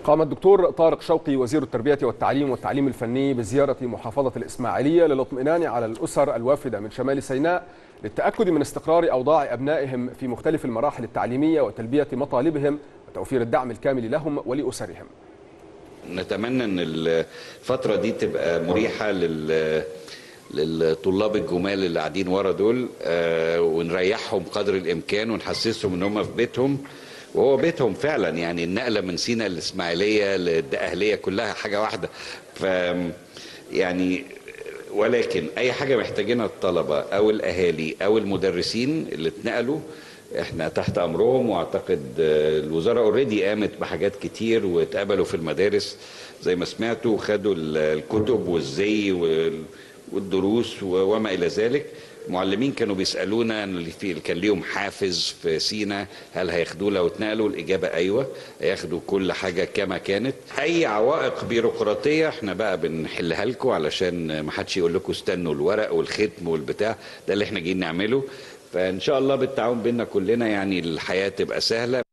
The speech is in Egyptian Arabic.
قام الدكتور طارق شوقي وزير التربية والتعليم والتعليم الفني بزيارة محافظة الإسماعيلية للاطمئنان على الأسر الوافدة من شمال سيناء للتأكد من استقرار أوضاع أبنائهم في مختلف المراحل التعليمية وتلبية مطالبهم وتوفير الدعم الكامل لهم ولأسرهم نتمنى ان الفتره دي تبقى مريحه لل للطلاب الجمال اللي قاعدين ورا دول آه، ونريحهم قدر الامكان ونحسسهم ان هم في بيتهم وهو بيتهم فعلا يعني النقله من سينا للاسماعيليه للدقهليه كلها حاجه واحده ف يعني ولكن اي حاجه محتاجينها الطلبه او الاهالي او المدرسين اللي اتنقلوا احنا تحت امرهم واعتقد آه، الوزاره اوريدي قامت بحاجات كتير واتقبلوا في المدارس زي ما سمعتوا وخدوا ال- الكتب والزي وال- والدروس و- وما الى ذلك معلمين كانوا بيسالونا ان اللي في كان ليهم حافز في سينا هل هياخدوه لو اتنقلوا الاجابه ايوه هياخدوا كل حاجه كما كانت اي عوائق بيروقراطيه احنا بقى بنحلها لكم علشان ما حدش يقول لكم استنوا الورق والختم والبتاع ده اللي احنا جايين نعمله فان شاء الله بالتعاون بيننا كلنا يعني الحياه تبقى سهله